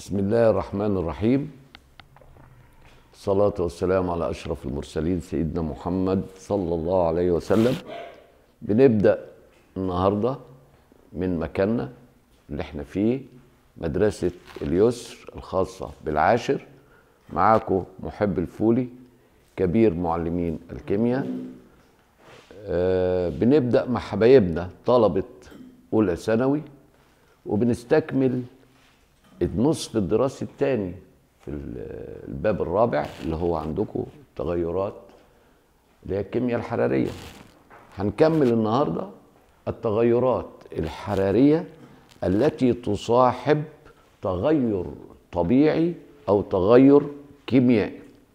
بسم الله الرحمن الرحيم الصلاة والسلام على أشرف المرسلين سيدنا محمد صلى الله عليه وسلم بنبدأ النهاردة من مكاننا اللي احنا فيه مدرسة اليسر الخاصة بالعاشر معاكم محب الفولي كبير معلمين الكيمياء آه بنبدأ مع حبايبنا طلبة أولى ثانوي وبنستكمل النصف الدراسي الثاني في الباب الرابع اللي هو عندكم التغيرات اللي هي الكيمياء الحرارية هنكمل النهاردة التغيرات الحرارية التي تصاحب تغير طبيعي أو تغير كيميائي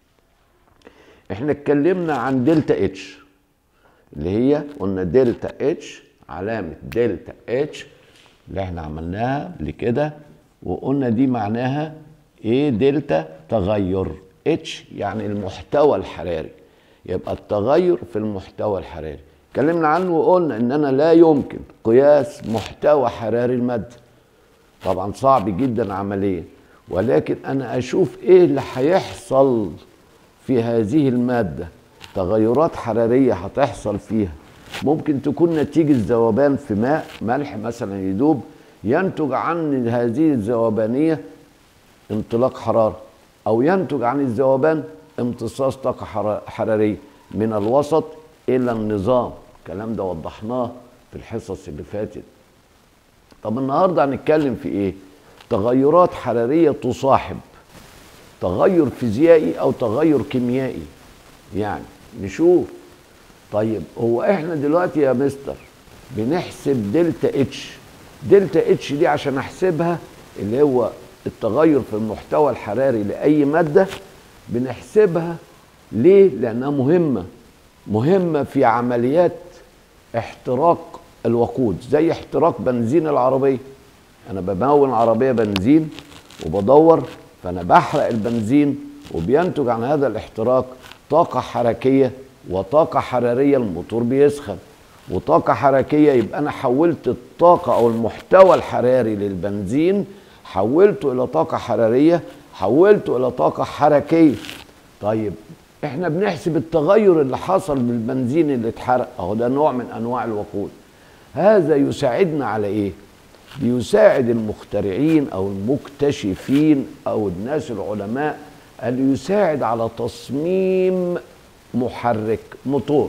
احنا اتكلمنا عن دلتا اتش اللي هي قلنا دلتا اتش علامة دلتا اتش اللي احنا عملناها قبل كده وقلنا دي معناها ايه دلتا تغير اتش يعني المحتوى الحراري يبقى التغير في المحتوى الحراري اتكلمنا عنه وقلنا ان انا لا يمكن قياس محتوى حراري الماده طبعا صعب جدا عمليا ولكن انا اشوف ايه اللي هيحصل في هذه الماده تغيرات حراريه هتحصل فيها ممكن تكون نتيجه ذوبان في ماء ملح مثلا يدوب ينتج عن هذه الذوبانيه انطلاق حراره او ينتج عن الذوبان امتصاص طاقه حراريه من الوسط الى النظام الكلام ده وضحناه في الحصص اللي فاتت طب النهارده هنتكلم في ايه تغيرات حراريه تصاحب تغير فيزيائي او تغير كيميائي يعني نشوف طيب هو احنا دلوقتي يا مستر بنحسب دلتا اتش دلتا اتش دي عشان احسبها اللي هو التغير في المحتوى الحراري لاي ماده بنحسبها ليه لانها مهمه مهمه في عمليات احتراق الوقود زي احتراق بنزين العربيه انا بمون عربيه بنزين وبدور فانا بحرق البنزين وبينتج عن هذا الاحتراق طاقه حركيه وطاقه حراريه الموتور بيسخن وطاقه حركيه يبقى انا حولت الطاقه او المحتوى الحراري للبنزين حولته الى طاقه حراريه حولته الى طاقه حركيه طيب احنا بنحسب التغير اللي حصل بالبنزين اللي اتحرق اهو ده نوع من انواع الوقود هذا يساعدنا على ايه بيساعد المخترعين او المكتشفين او الناس العلماء اللي يساعد على تصميم محرك موتور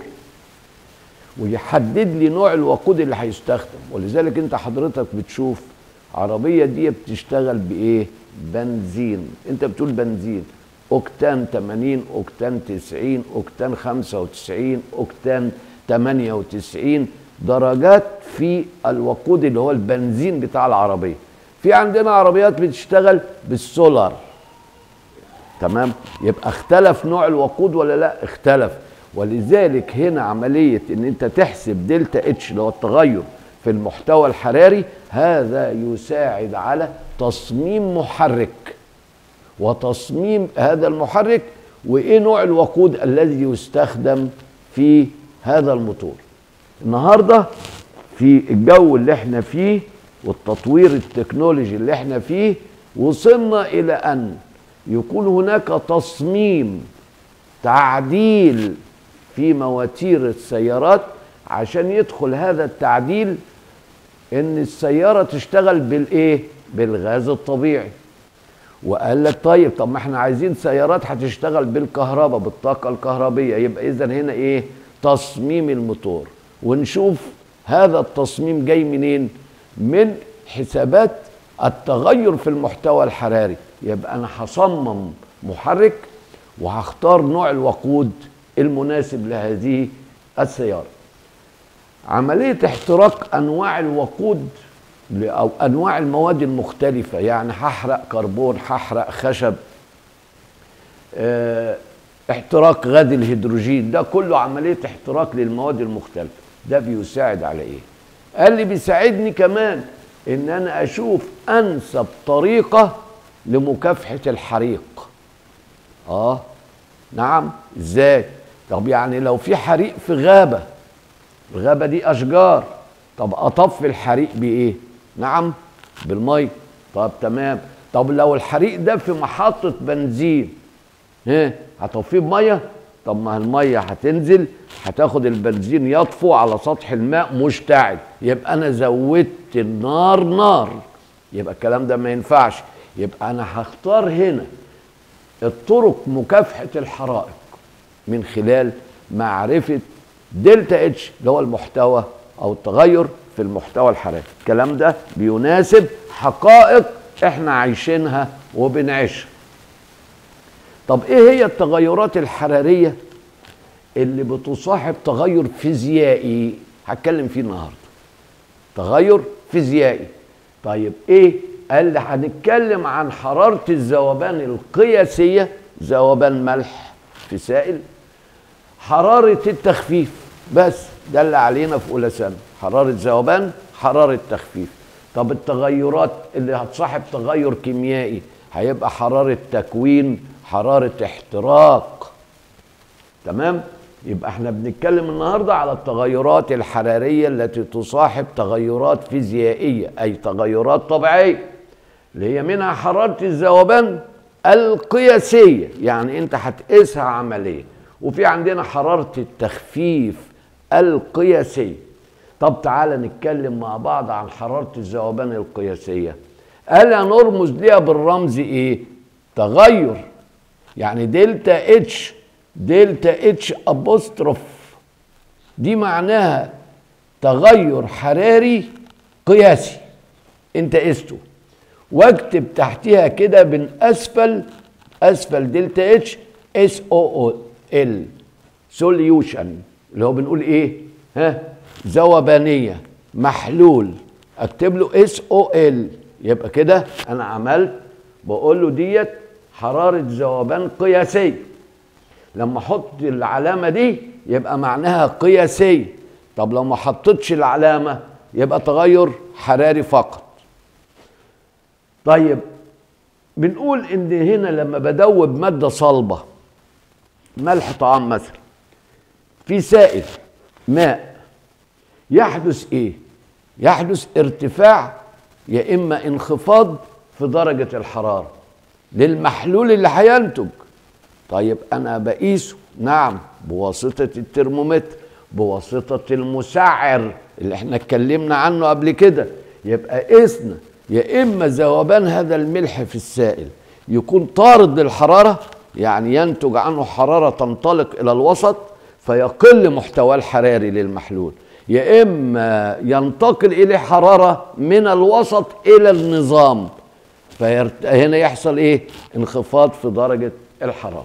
ويحدد لي نوع الوقود اللي هيستخدم ولذلك انت حضرتك بتشوف عربيه دي بتشتغل بايه بنزين انت بتقول بنزين اوكتان 80 اوكتان 90 اوكتان 95 اوكتان 98 درجات في الوقود اللي هو البنزين بتاع العربيه في عندنا عربيات بتشتغل بالسولار تمام يبقى اختلف نوع الوقود ولا لا اختلف ولذلك هنا عمليه ان انت تحسب دلتا اتش اللي هو التغير في المحتوى الحراري هذا يساعد على تصميم محرك وتصميم هذا المحرك وايه نوع الوقود الذي يستخدم في هذا الموتور النهارده في الجو اللي احنا فيه والتطوير التكنولوجي اللي احنا فيه وصلنا الى ان يكون هناك تصميم تعديل في مواتير السيارات عشان يدخل هذا التعديل ان السياره تشتغل بالايه بالغاز الطبيعي وقال لك طيب طب ما احنا عايزين سيارات هتشتغل بالكهرباء بالطاقه الكهربيه يبقى اذا هنا ايه تصميم الموتور ونشوف هذا التصميم جاي منين من حسابات التغير في المحتوى الحراري يبقى انا هصمم محرك وهختار نوع الوقود المناسب لهذه السياره عمليه احتراق انواع الوقود او انواع المواد المختلفه يعني هحرق كربون هحرق خشب اه احتراق غاز الهيدروجين ده كله عمليه احتراق للمواد المختلفه ده بيساعد على ايه قال لي بيساعدني كمان ان انا اشوف انسب طريقه لمكافحه الحريق اه نعم ازاي طب يعني لو في حريق في غابه الغابه دي اشجار طب اطفي الحريق بايه نعم بالميه طب تمام طب لو الحريق ده في محطة بنزين ها هتطفيه بمية طب ما المية هتنزل هتاخد البنزين يطفو على سطح الماء مشتعل يبقى انا زودت النار نار يبقى الكلام ده ما ينفعش يبقى انا هختار هنا الطرق مكافحة الحرائق من خلال معرفة دلتا اتش اللي هو المحتوى او التغير في المحتوى الحراري الكلام ده بيناسب حقائق احنا عايشينها وبنعيشها طب ايه هي التغيرات الحرارية اللي بتصاحب تغير فيزيائي هتكلم فيه النهارده تغير فيزيائي طيب ايه قال لي هنتكلم عن حرارة الذوبان القياسية ذوبان ملح في سائل حرارة التخفيف بس ده اللي علينا في أولى سنة حرارة ذوبان حرارة تخفيف طب التغيرات اللي هتصاحب تغير كيميائي هيبقى حرارة تكوين حرارة احتراق تمام يبقى احنا بنتكلم النهارده على التغيرات الحرارية التي تصاحب تغيرات فيزيائية أي تغيرات طبيعية اللي هي منها حرارة الذوبان القياسية يعني أنت هتقيسها عمليا وفي عندنا حرارة التخفيف القياسية طب تعالى نتكلم مع بعض عن حرارة الذوبان القياسية قال نرمز ليها بالرمز ايه تغير يعني دلتا اتش دلتا اتش ابوستروف دي معناها تغير حراري قياسي انت قسته واكتب تحتها كده من اسفل اسفل دلتا اتش اس او او ال سوليوشن اللي هو بنقول ايه ها ذوبانيه محلول اكتب له اس او ال يبقى كده انا عملت بقول له ديت حراره ذوبان قياسيه لما احط العلامه دي يبقى معناها قياسيه طب لو ما حطيتش العلامه يبقى تغير حراري فقط طيب بنقول ان هنا لما بدوب ماده صلبه ملح طعام مثلا في سائل ماء يحدث ايه يحدث ارتفاع يا اما انخفاض في درجه الحراره للمحلول اللي هينتج طيب انا بقيسه نعم بواسطه الترمومتر بواسطه المسعر اللي احنا اتكلمنا عنه قبل كده يبقى قسنا يا اما ذوبان هذا الملح في السائل يكون طارد للحراره يعني ينتج عنه حراره تنطلق الى الوسط فيقل محتواه الحراري للمحلول يا اما ينتقل اليه حراره من الوسط الى النظام فهنا يحصل ايه انخفاض في درجه الحراره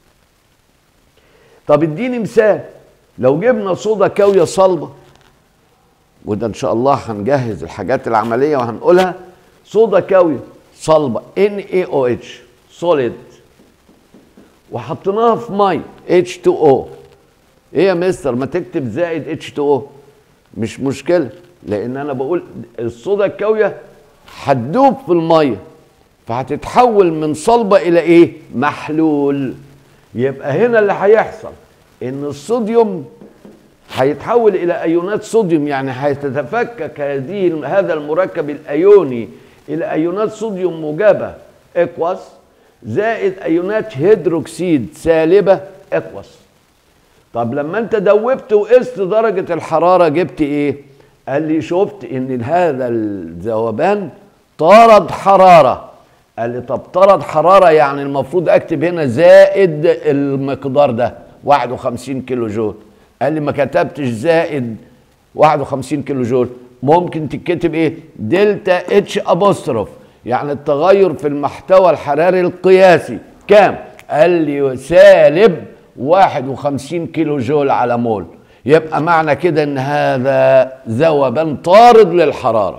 طب اديني مثال لو جبنا صودا كاويه صلبه وده ان شاء الله هنجهز الحاجات العمليه وهنقولها صودا كاويه صلبه NaOH سوليد وحطيناها في ميه H2O ايه يا مستر ما تكتب زائد H2O مش مشكله لان انا بقول الصودا الكاويه هتدوب في الميه فهتتحول من صلبه الى ايه محلول يبقى هنا اللي هيحصل ان الصوديوم هيتحول الى ايونات صوديوم يعني هيتفكك هذه هذا المركب الايوني الى ايونات صوديوم موجبه اكوس زائد ايونات هيدروكسيد سالبه اكوس طب لما انت دوبت وقست درجه الحراره جبت ايه قال لي شفت ان هذا الذوبان طرد حراره قال لي طب طرد حراره يعني المفروض اكتب هنا زائد المقدار ده 51 كيلو جول قال لي ما كتبتش زائد 51 كيلو جول ممكن تتكتب ايه دلتا اتش ابوستروف يعني التغير في المحتوى الحراري القياسي كام قال لي سالب 51 كيلو جول على مول يبقى معنى كده ان هذا ذوبان طارد للحراره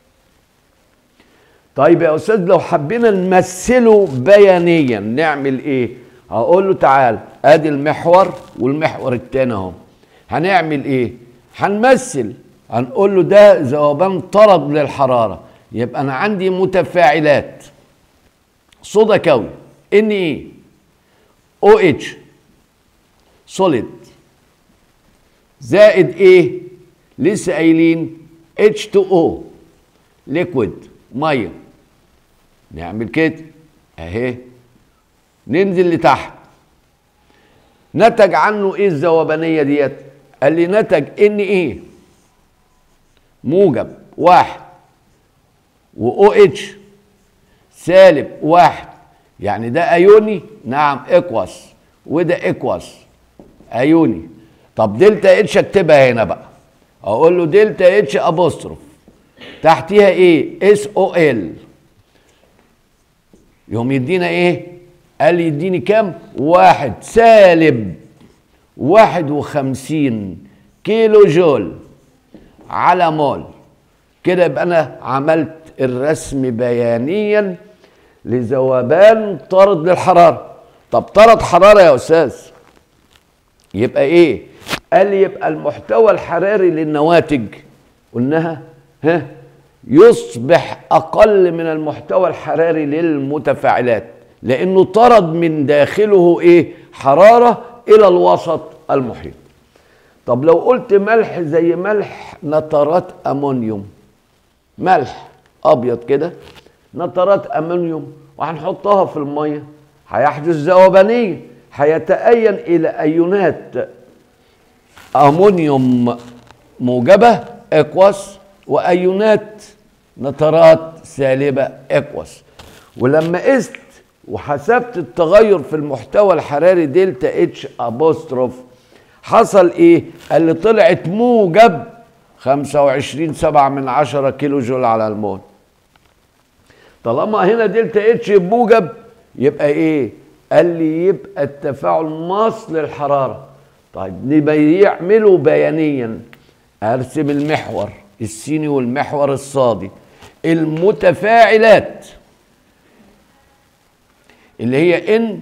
طيب يا استاذ لو حبينا نمثله بيانيا نعمل ايه هقول له تعال ادي المحور والمحور التاني اهو هنعمل ايه هنمثل هنقول له ده ذوبان طرد للحراره يبقى انا عندي متفاعلات صودا كوي ان ايه او اتش سوليد زائد ايه لسه قايلين اتش 2 او ليكويد ميه نعمل كده اهي ننزل لتحت نتج عنه ايه الذوبانيه ديت قال لي نتج ان ايه موجب واحد و او اتش سالب واحد يعني ده ايوني نعم اكوس وده اكوس ايوني طب دلتا اتش اكتبها هنا بقى اقول له دلتا اتش ابوستروف تحتيها ايه اس او ال يوم يدينا ايه قال لي يديني كام واحد سالب واحد وخمسين كيلو جول على مول كده يبقى انا عملت الرسم بيانيا لذوبان طرد للحراره طب طرد حراره يا استاذ يبقى ايه قال لي يبقى المحتوى الحراري للنواتج قلناها ها يصبح اقل من المحتوى الحراري للمتفاعلات لانه طرد من داخله ايه حراره الى الوسط المحيط طب لو قلت ملح زي ملح نترات امونيوم ملح ابيض كده نترات امونيوم وهنحطها في الميه هيحدث ذوبانيه هيتأين الى ايونات امونيوم موجبه اكوس وايونات نترات سالبه اكوس ولما قست وحسبت التغير في المحتوى الحراري دلتا اتش ابوستروف حصل ايه؟ قال لي طلعت موجب 25 7 من 10 كيلو جول على المول طالما هنا دلتا اتش موجب يبقى ايه؟ قال لي يبقى التفاعل مص للحراره طيب نبقى يعملوا بيانيا ارسم المحور السيني والمحور الصادي المتفاعلات اللي هي ان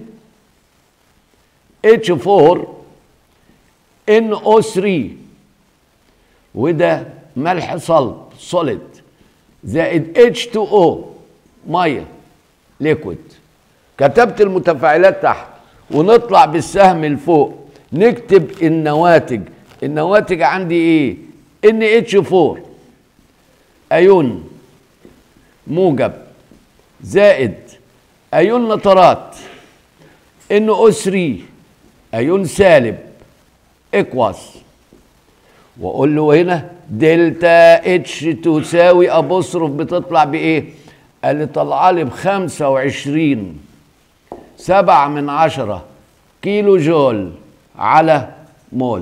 اتش 4 ان او 3 وده ملح صلب سوليد زائد اتش 2 او ميه ليكويد كتبت المتفاعلات تحت ونطلع بالسهم لفوق نكتب النواتج النواتج عندي ايه ان اتش 4 ايون موجب زائد ايون نترات ان او 3 ايون سالب اكواس واقول له هنا دلتا اتش تساوي ابوستروف بتطلع بايه؟ قال لي طلع لي ب 25 سبعة من عشرة كيلو جول على مول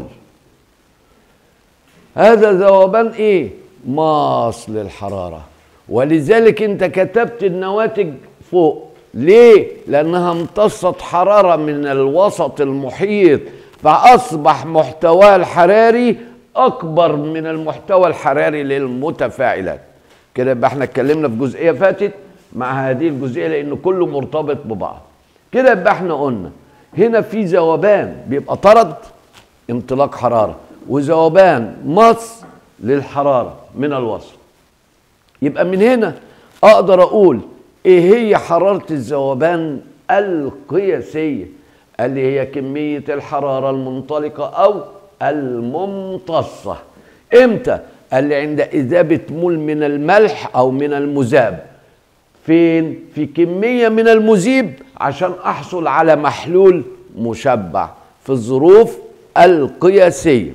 هذا ذوبان ايه؟ ماص للحرارة ولذلك انت كتبت النواتج فوق ليه؟ لأنها امتصت حرارة من الوسط المحيط فأصبح محتواه الحراري أكبر من المحتوى الحراري للمتفاعلات كده يبقى احنا اتكلمنا في جزئية فاتت مع هذه الجزئية لأن كله مرتبط ببعض كده يبقى احنا قلنا هنا في ذوبان بيبقى طرد انطلاق حرارة وذوبان مص للحرارة من الوسط يبقى من هنا أقدر أقول ايه هي حرارة الذوبان القياسية اللي هي كمية الحرارة المنطلقة أو الممتصة امتى؟ قال لي عند إذابة مول من الملح أو من المذاب فين؟ في كمية من المذيب عشان أحصل على محلول مشبع في الظروف القياسية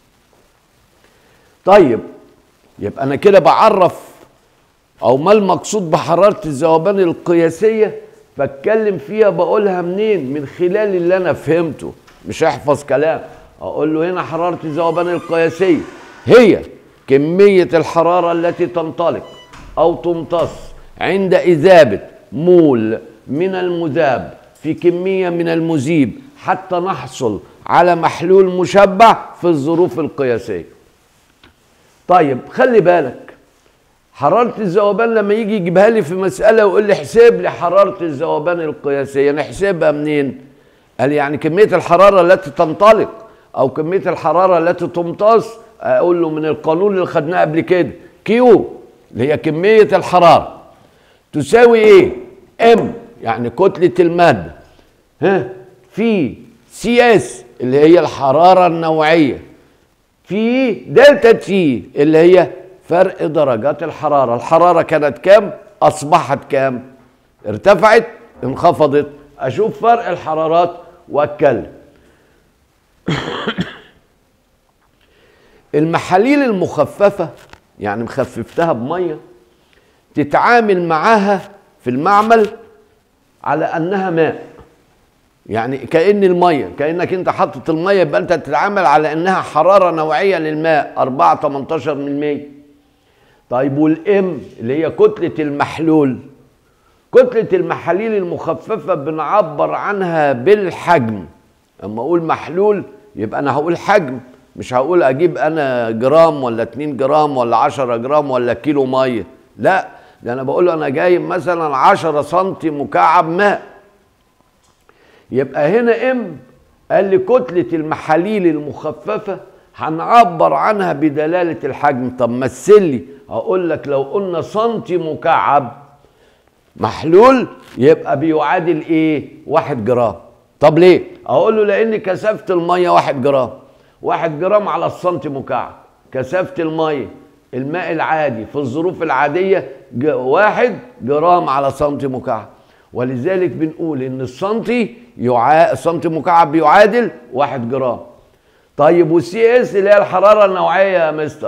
طيب يبقى أنا كده بعرف او ما المقصود بحراره الذوبان القياسيه بتكلم فيها بقولها منين من خلال اللي انا فهمته مش احفظ كلام اقول له هنا حراره الذوبان القياسيه هي كميه الحراره التي تنطلق او تمتص عند اذابه مول من المذاب في كميه من المذيب حتى نحصل على محلول مشبع في الظروف القياسيه طيب خلي بالك حرارة الذوبان لما يجي يجيبها لي في مسألة ويقول لي احسب لي حرارة الذوبان القياسية نحسبها منين؟ قال يعني كمية الحرارة التي تنطلق أو كمية الحرارة التي تمتص أقول له من القانون اللي خدناه قبل كده كيو اللي هي كمية الحرارة تساوي إيه؟ ام يعني كتلة المادة ها في سي اس اللي هي الحرارة النوعية في دلتا تي اللي هي فرق درجات الحرارة الحرارة كانت كام أصبحت كام ارتفعت انخفضت اشوف فرق الحرارات واتكلم المحاليل المخففه يعني مخففتها بميه تتعامل معاها في المعمل على انها ماء يعني كأن المية كأنك انت حاطط المية يبقى انت تتعامل على انها حرارة نوعية للماء 4 18 من 100 طيب والام اللي هي كتلة المحلول كتلة المحاليل المخففة بنعبر عنها بالحجم اما اقول محلول يبقى انا هقول حجم مش هقول اجيب انا جرام ولا 2 جرام ولا 10 جرام ولا كيلو ميه لا ده انا بقول له انا جايب مثلا 10 سم مكعب ماء يبقى هنا ام قال لي كتلة المحاليل المخففة هنعبر عنها بدلالة الحجم طب مثل لي اقول لك لو قلنا سنتي مكعب محلول يبقى بيعادل ايه واحد جرام طب ليه اقول له لان كثافة المية واحد جرام واحد جرام على السنتي مكعب كثافة المية الماء العادي في الظروف العادية ج- واحد جرام على سنتي مكعب ولذلك بنقول ان السنتي يعا... السنتي مكعب بيعادل واحد جرام طيب والسي اس اللي هي الحرارة النوعية يا مستر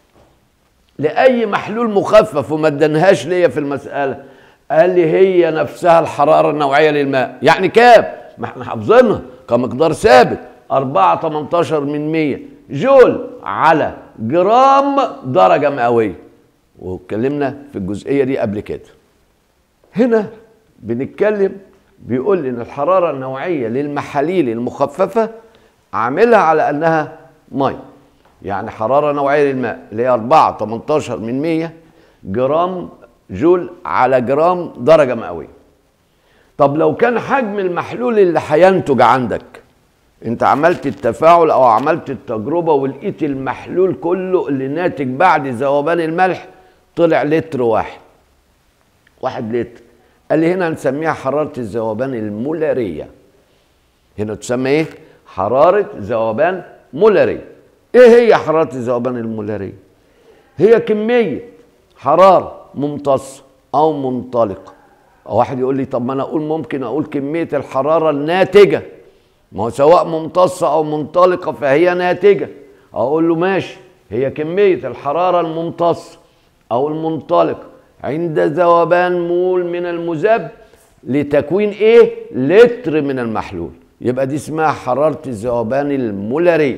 لأي محلول مخفف وما ادانهاش ليا في المسألة قال لي هي نفسها الحرارة النوعية للماء يعني كام؟ ما احنا حافظينها كمقدار ثابت 4 18 من 100 جول على جرام درجة مئوية واتكلمنا في الجزئية دي قبل كده هنا بنتكلم بيقول لي ان الحرارة النوعية للمحاليل المخففة عاملها على انها ميه يعني حرارة نوعية للماء اللي هي 4 18 من 100 جرام جول على جرام درجة مئوية طب لو كان حجم المحلول اللي هينتج عندك انت عملت التفاعل او عملت التجربة ولقيت المحلول كله اللي ناتج بعد ذوبان الملح طلع لتر واحد واحد لتر قال لي هنا هنسميها حرارة الذوبان المولارية هنا تسمى ايه حرارة ذوبان مولارية ايه هي حرارة الذوبان المولارية هي كمية حرارة ممتصة او منطلقة أو واحد يقول لي طب ما انا اقول ممكن اقول كمية الحرارة الناتجة ما هو سواء ممتصة او منطلقة فهي ناتجة اقول له ماشي هي كمية الحرارة الممتصة او المنطلقة عند ذوبان مول من المذاب لتكوين ايه لتر من المحلول يبقى دي اسمها حرارة الذوبان المولارية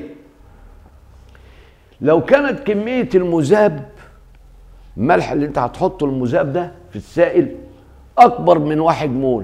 لو كانت كمية المذاب الملح اللي انت هتحطه المذاب ده في السائل اكبر من واحد مول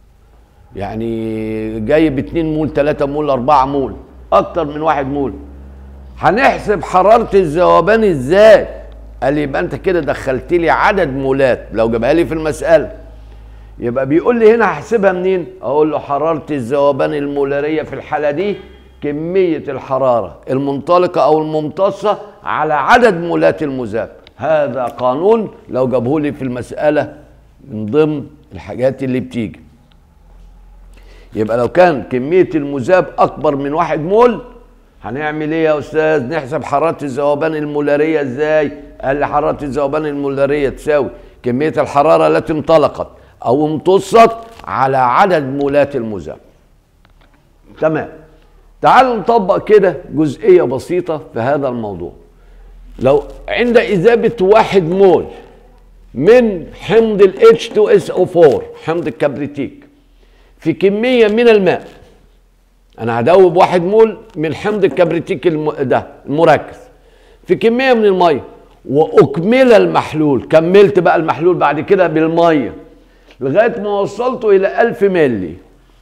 يعني جايب اتنين مول تلاتة مول اربعة مول اكتر من واحد مول هنحسب حرارة الذوبان ازاي قال لي يبقى انت كده دخلت لي عدد مولات لو جابها لي في المسألة يبقى بيقول لي هنا هحسبها منين اقول له حرارة الذوبان المولارية في الحالة دي كمية الحرارة المنطلقة او الممتصة على عدد مولات المذاب هذا قانون لو جابه لي في المسألة من ضمن الحاجات اللي بتيجي يبقى لو كان كمية المذاب أكبر من واحد مول هنعمل ايه يا استاذ نحسب حرارة الذوبان المولارية ازاي قال لي حرارة الذوبان المولارية تساوي كمية الحرارة التي انطلقت او امتصت على عدد مولات المذاب تمام تعالوا نطبق كده جزئية بسيطة في هذا الموضوع لو عند إذابة واحد مول من حمض ال H2SO4 حمض الكبريتيك في كمية من الماء أنا هدوب واحد مول من حمض الكبريتيك الم... ده المركز في كمية من المية وأكمل المحلول كملت بقى المحلول بعد كده بالمية لغاية ما وصلته إلى 1000 ملي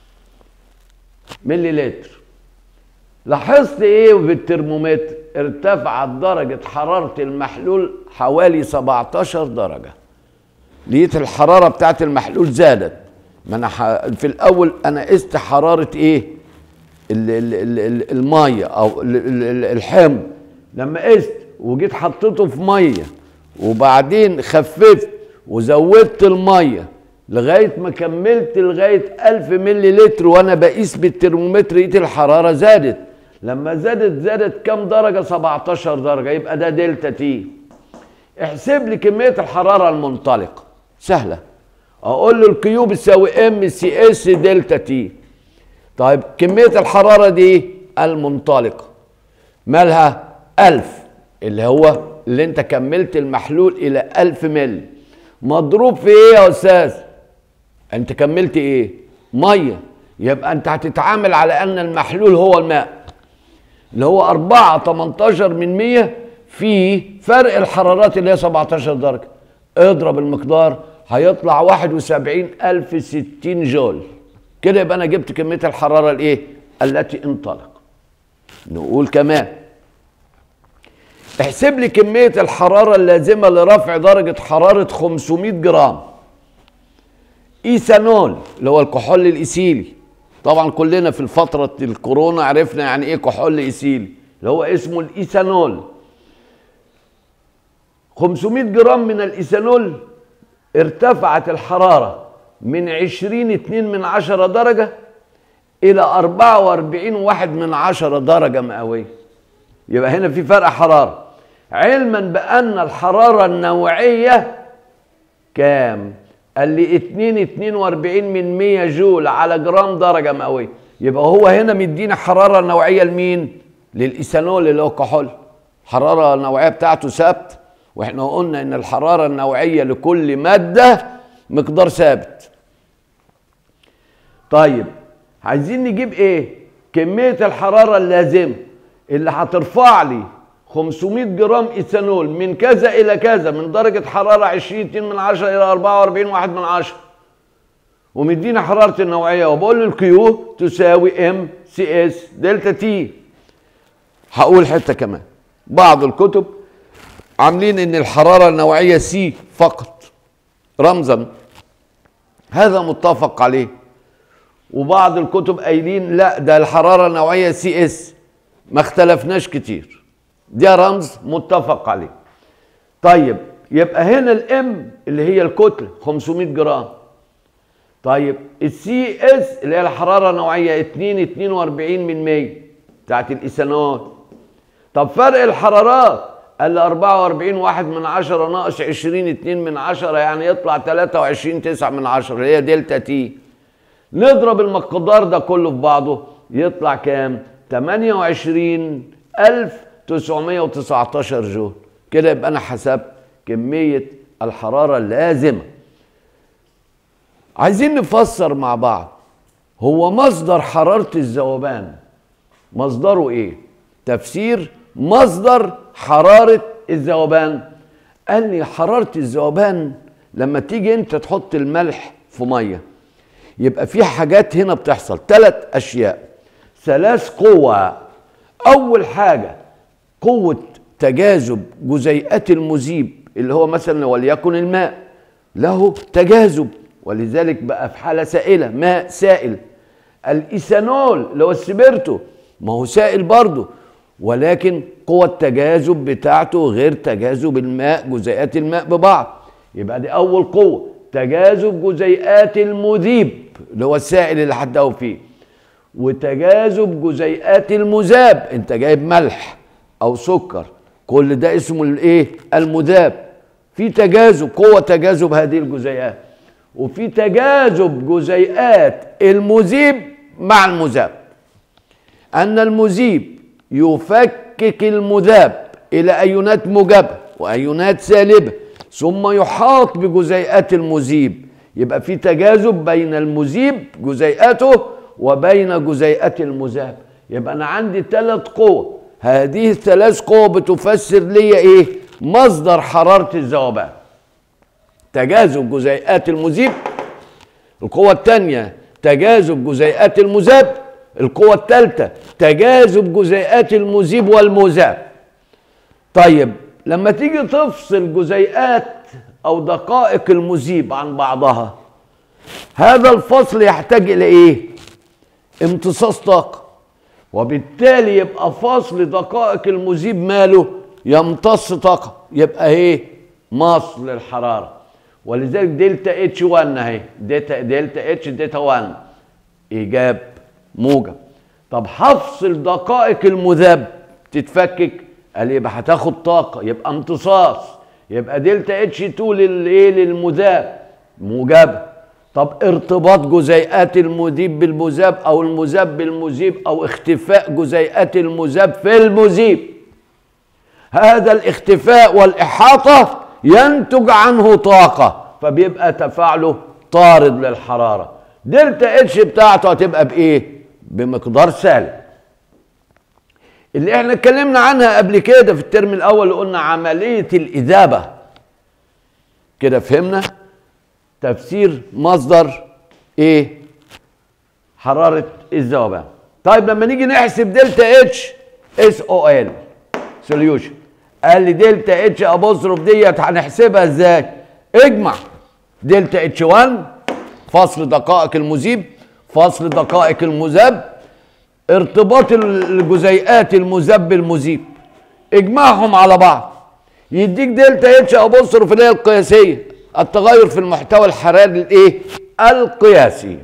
ملي لتر لاحظت ايه بالترمومتر ارتفعت درجة حرارة المحلول حوالي 17 درجة لقيت الحرارة بتاعت المحلول زادت ما انا ح... في الاول انا قست حرارة ايه ال... ال... ال... ال- المية او ال... ال... ال- الحمض لما قست وجيت حطيته في مية وبعدين خففت وزودت المية لغاية ما كملت لغاية ألف ملي لتر وأنا بقيس بالترمومتر لقيت الحرارة زادت لما زادت زادت كم درجة 17 درجة يبقى ده دلتا تي احسب لي كمية الحرارة المنطلقة سهلة اقول له الكيو بتساوي ام سي اس دلتا تي طيب كميه الحراره دي المنطلقه مالها 1000 اللي هو اللي انت كملت المحلول الى 1000 مللي مضروب في ايه يا استاذ انت كملت ايه ميه يبقى انت هتتعامل على ان المحلول هو الماء اللي هو 4 18 من 100 في فرق الحرارات اللي هي 17 درجه اضرب المقدار هيطلع 71060 جول كده يبقى انا جبت كميه الحراره الايه التي انطلق نقول كمان احسب لي كميه الحراره اللازمه لرفع درجه حراره 500 جرام ايثانول اللي هو الكحول الايثيلي طبعا كلنا في الفتره الكورونا عرفنا يعني ايه كحول ايثيلي اللي هو اسمه الايثانول 500 جرام من الايثانول ارتفعت الحرارة من 20 2 من 10 درجة إلى 44 واحد من 10 درجة مئوية يبقى هنا في فرق حرارة علما بأن الحرارة النوعية كام؟ قال لي 2 42 من 100 جول على جرام درجة مئوية يبقى هو هنا مدينا حرارة نوعية لمين؟ للإيثانول اللي هو كحول الحرارة النوعية بتاعته ثابت واحنا قلنا ان الحراره النوعيه لكل ماده مقدار ثابت طيب عايزين نجيب ايه كميه الحراره اللازمه اللي هترفع لي 500 جرام ايثانول من كذا الى كذا من درجه حراره 20 2 من 10 الى 44 1 من 10 ومدينا حراره النوعيه وبقول له الكيو تساوي ام سي اس دلتا تي هقول حته كمان بعض الكتب عاملين ان الحراره النوعيه سي فقط رمزا هذا متفق عليه وبعض الكتب قايلين لا ده الحراره النوعيه سي اس ما اختلفناش كتير ده رمز متفق عليه طيب يبقى هنا الام اللي هي الكتله 500 جرام طيب السي اس اللي هي الحراره النوعيه 2 42 من 100 بتاعت الايثانول طب فرق الحرارات قال لي 44 واحد من عشرة ناقص 20 2 من عشرة يعني يطلع 23 9 من عشرة اللي هي دلتا تي نضرب المقدار ده كله في بعضه يطلع كام 28919 جول كده يبقى انا حسبت كمية الحرارة اللازمة عايزين نفسر مع بعض هو مصدر حرارة الذوبان مصدره ايه تفسير مصدر حرارة الذوبان قال لي حرارة الذوبان لما تيجي انت تحط الملح في مية يبقى في حاجات هنا بتحصل ثلاث اشياء ثلاث قوى اول حاجة قوة تجاذب جزيئات المذيب اللي هو مثلا وليكن الماء له تجاذب ولذلك بقى في حالة سائلة ماء سائل الايثانول اللي هو السبيرتو ما هو سائل برضه ولكن قوة التجاذب بتاعته غير تجاذب الماء جزيئات الماء ببعض يبقى دي أول قوة تجاذب جزيئات المذيب اللي هو السائل اللي هتدوب فيه وتجاذب جزيئات المذاب انت جايب ملح او سكر كل ده اسمه الايه المذاب في تجاذب قوة تجاذب هذه الجزيئات وفي تجاذب جزيئات المذيب مع المذاب ان المذيب يفكك المذاب الى ايونات موجبه وايونات سالبه ثم يحاط بجزيئات المذيب يبقى في تجاذب بين المذيب جزيئاته وبين جزيئات المذاب يبقى انا عندي ثلاث قوى هذه الثلاث قوى بتفسر لي ايه مصدر حراره الذوبان تجاذب جزيئات المذيب القوه الثانيه تجاذب جزيئات المذاب القوة الثالثة تجاذب جزيئات المذيب والمذاب طيب لما تيجي تفصل جزيئات أو دقائق المذيب عن بعضها هذا الفصل يحتاج إلى إيه؟ امتصاص طاقة وبالتالي يبقى فصل دقائق المذيب ماله يمتص طاقة يبقى ايه مصل للحرارة ولذلك دلتا اتش 1 اهي دلتا دلتا اتش دلتا 1 ايجاب موجب طب هفصل دقائق المذاب تتفكك قال يبقى هتاخد طاقة يبقى امتصاص يبقى دلتا اتش 2 للايه للمذاب موجبة طب ارتباط جزيئات المذيب بالمذاب او المذاب بالمذيب او اختفاء جزيئات المذاب في المذيب هذا الاختفاء والاحاطه ينتج عنه طاقه فبيبقى تفاعله طارد للحراره دلتا اتش بتاعته هتبقى بايه بمقدار سالب اللي احنا اتكلمنا عنها قبل كده في الترم الاول قلنا عمليه الاذابه كده فهمنا تفسير مصدر ايه حراره الذوبان طيب لما نيجي نحسب دلتا اتش اس او ال سوليوشن قال لي دلتا اتش ابوستروف ديت هنحسبها ازاي اجمع دلتا اتش 1 فصل دقائق المذيب فصل دقائق المذاب ارتباط الجزيئات المذاب بالمذيب اجمعهم على بعض يديك دلتا اتش ابوستروف اللي هي القياسيه التغير في المحتوى الحراري الايه القياسي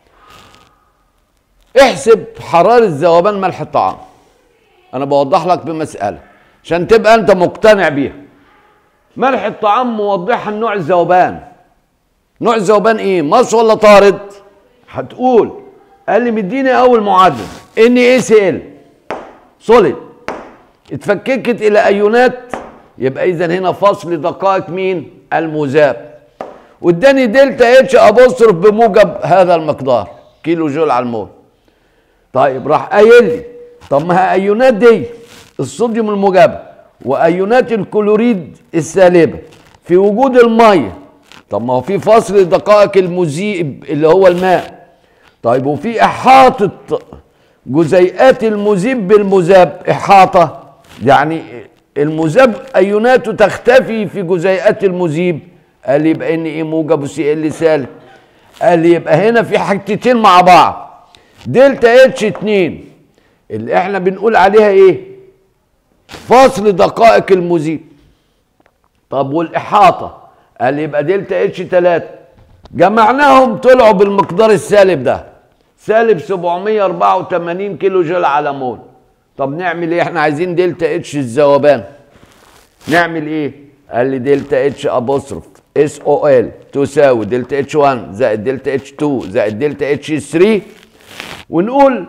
احسب حراره ذوبان ملح الطعام انا بوضح لك بمساله عشان تبقى انت مقتنع بيها ملح الطعام موضحها نوع الذوبان نوع الذوبان ايه مص ولا طارد هتقول قال لي مديني اول معادله ان اي سي ال سوليد اتفككت الى ايونات يبقى اذا هنا فصل دقائق مين المذاب واداني دلتا اتش ابوستروف بموجب هذا المقدار كيلو جول على المول طيب راح قايل لي طب ما هي ايونات دي الصوديوم الموجبه وايونات الكلوريد السالبه في وجود الميه طب ما هو في فصل دقائق المذيب اللي هو الماء طيب وفي احاطه جزيئات المذيب بالمذاب احاطه يعني المذاب ايوناته تختفي في جزيئات المذيب قال لي يبقى ان ايه موجب وسي ال سالب قال لي يبقى هنا في حاجتين مع بعض دلتا اتش 2 اللي احنا بنقول عليها ايه فصل دقائق المذيب طب والاحاطه قال لي يبقى دلتا اتش 3 جمعناهم طلعوا بالمقدار السالب ده سالب 784 كيلو جول على مول طب نعمل ايه احنا عايزين دلتا اتش الذوبان نعمل ايه قال لي دلتا اتش ابوستروف اس او ال تساوي دلتا اتش 1 زائد دلتا اتش 2 زائد دلتا اتش 3 ونقول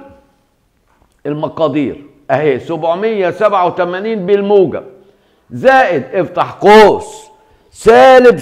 المقادير اهي 787 بالموجب زائد افتح قوس سالب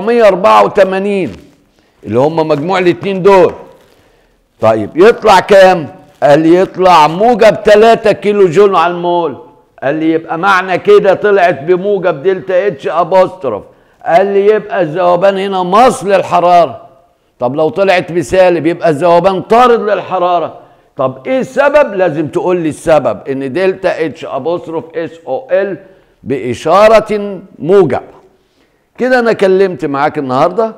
784 اللي هم مجموع الاثنين دول طيب يطلع كام؟ قال لي يطلع موجب 3 كيلو جول على المول قال لي يبقى معنى كده طلعت بموجب دلتا اتش ابوستروف قال لي يبقى الذوبان هنا مص للحراره طب لو طلعت بسالب يبقى الذوبان طارد للحراره طب ايه السبب لازم تقول لي السبب ان دلتا اتش ابوستروف اس او ال باشاره موجب كده انا كلمت معاك النهارده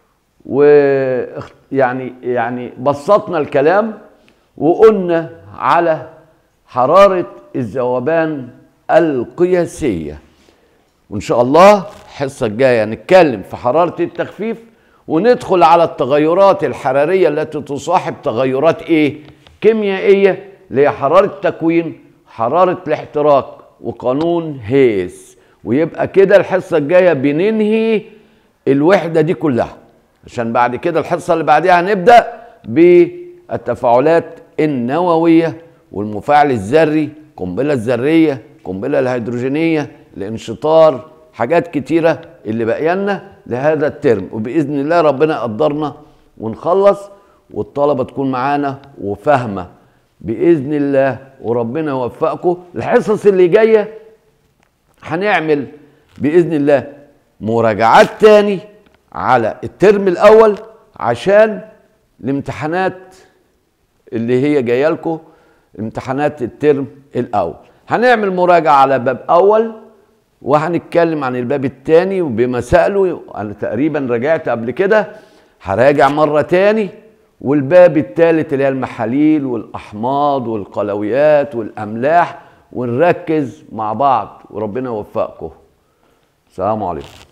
ويعني يعني بسطنا الكلام وقلنا على حراره الذوبان القياسيه وان شاء الله الحصه الجايه نتكلم في حراره التخفيف وندخل على التغيرات الحراريه التي تصاحب تغيرات ايه كيميائيه اللي هي حراره التكوين حراره الاحتراق وقانون هيس ويبقى كده الحصه الجايه بننهي الوحده دي كلها عشان بعد كده الحصه اللي بعديها هنبدا بالتفاعلات النوويه والمفاعل الذري القنبله الذريه القنبله الهيدروجينيه الانشطار حاجات كتيره اللي باقيه لنا لهذا الترم وباذن الله ربنا يقدرنا ونخلص والطلبه تكون معانا وفاهمه باذن الله وربنا يوفقكم الحصص اللي جايه هنعمل باذن الله مراجعات تاني على الترم الاول عشان الامتحانات اللي هي جايه لكم امتحانات الترم الاول هنعمل مراجعه على باب اول وهنتكلم عن الباب الثاني وبمسائله انا تقريبا راجعت قبل كده هراجع مره تاني والباب الثالث اللي هي المحاليل والاحماض والقلويات والاملاح ونركز مع بعض وربنا يوفقكم السلام عليكم